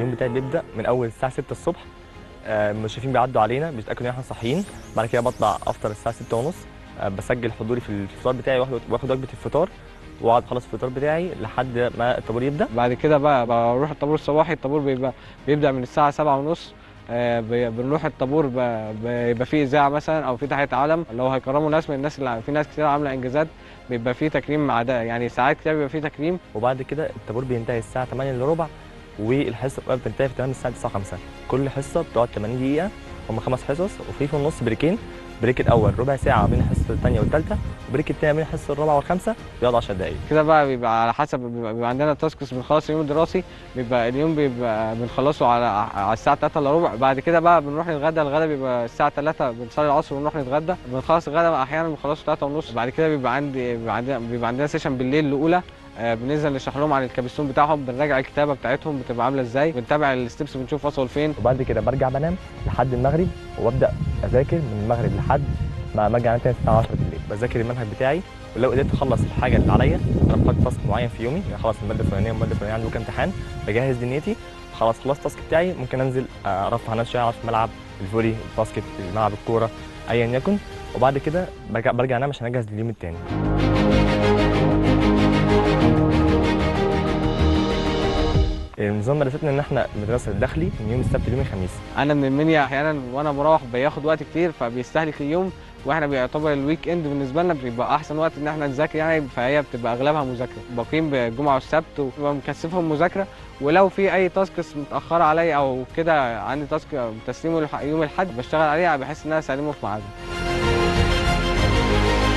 اليوم بتاعي بيبدا من اول الساعه 6 الصبح آه، المشرفين بيعدوا علينا بيتاكدوا ان احنا صاحيين بعد كده بطلع افطر الساعه 6 ونص آه، بسجل حضوري في الفطار بتاعي واخد واخد وجبه الفطار واقعد اخلص الفطار بتاعي لحد ما الطابور يبدا بعد كده بقى بروح الطابور الصباحي الطابور بيبقى بيبدأ من الساعة سبعة ونص آه، بي- بنروح الطابور ب- بيبقى فيه إذاعة مثلا أو فيه تحية علم لو هيكرموا ناس من الناس اللي في ناس كتير عاملة إنجازات بيبقى فيه تكريم عداء يعني ساعات كتير بيبقى فيه تكريم وبعد كده الطابور بينتهي الساعه 8 الا ربع والحصه بقى بتنتهي في تمام الساعه 9 5 كل حصه بتقعد 80 دقيقه هم خمس حصص وفي في النص بريكين بريك الاول ربع ساعه بين الحصه الثانيه والثالثه والبريك الثاني بين الحصه الرابعه والخامسه بيقعد 10 دقائق كده بقى بيبقى على حسب بيبقى, بيبقى عندنا تاسكس بنخلص اليوم الدراسي بيبقى اليوم بيبقى بنخلصه على على الساعة 3 الا ربع بعد كده بقى بنروح نتغدى الغدا بيبقى الساعة 3 بنصلي العصر ونروح نتغدى بنخلص الغدا احيانا بنخلصه 3 ونص بعد كده بيبقى عندي بيبقى عندنا بيبقى عندنا سيشن بالليل الاولى آه، بننزل نشرح لهم عن الكابستون بتاعهم بنراجع الكتابه بتاعتهم بتبقى عامله ازاي بنتابع الستبس بنشوف وصلوا لفين وبعد كده برجع بنام لحد المغرب وابدا اذاكر من المغرب لحد ما ما ارجع انام تاني الساعه 10 بالليل بذاكر المنهج بتاعي ولو قدرت اخلص الحاجه اللي عليا انا بحط تاسك معين في يومي يعني خلاص الماده الفلانيه والماده الفلانيه عندي بكره امتحان بجهز دنيتي خلاص خلصت التاسك بتاعي ممكن انزل آه، ارفع عن نفسي شويه أقعد في ملعب الفولي الباسكت ملعب الكوره ايا يكن وبعد كده برجع برجع انام عشان اجهز لليوم التاني نظام مدرستنا ان احنا المدرسه الداخلي من يوم السبت ليوم الخميس انا من المنيا احيانا وانا مروح بياخد وقت كتير فبيستهلك اليوم واحنا بيعتبر الويك اند بالنسبه لنا بيبقى احسن وقت ان احنا نذاكر يعني فهي بتبقى اغلبها مذاكره بقيم بالجمعه والسبت وببقى مكثفهم مذاكره ولو في اي تاسكس متاخره عليا او كده عندي تاسك تسليمه الح- يوم الاحد بشتغل عليها بحيث ان انا اسلمه في ميعاده